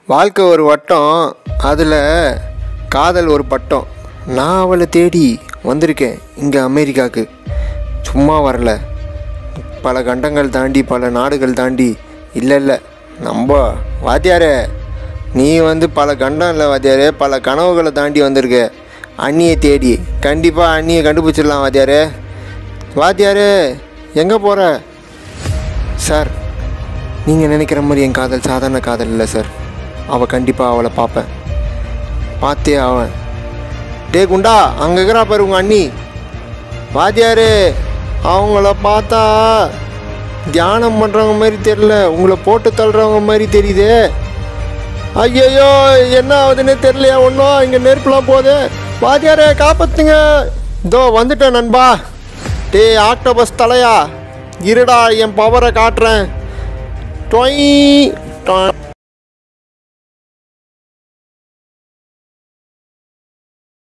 வாழ்க்கை ஒரு வட்டம் அதில் காதல் ஒரு பட்டம் நான் அவளை தேடி வந்திருக்கேன் இங்கே அமெரிக்காவுக்கு சும்மா வரல பல கண்டங்கள் தாண்டி பல நாடுகள் தாண்டி இல்லை இல்லை நம்ம வாத்தியாரே நீ வந்து பல கண்டம் இல்லை வாத்தியாரே பல கனவுகளை தாண்டி வந்திருக்க அண்ணியை தேடி கண்டிப்பாக அண்ணியை கண்டுபிடிச்சிடலாம் வாத்தியாரே வாத்தியாரே எங்கே போகிற சார் நீங்கள் நினைக்கிற மாதிரி என் காதல் சாதாரண காதல் இல்லை சார் அவள் கண்டிப்பாக அவளை பார்ப்பேன் பார்த்தே அவன் டே குண்டா அங்கே இருக்கிறா பாரு உங்கள் அண்ணி வாத்தியாரு அவங்கள பார்த்தா தியானம் பண்ணுறவங்க மாதிரி தெரில உங்களை போட்டு தள்ளுறவங்க மாதிரி தெரியுதே ஐயையோ என்ன ஆகுதுன்னே தெரியலையா ஒன்றும் இங்கே நெருப்புலாம் போகுது வாத்தியாரே காப்பாத்துங்க இதோ வந்துட்டேன் நண்பா டேய் ஆக்டோபஸ் தலையா இருடா என் பவரை காட்டுறேன் டொய் டொய்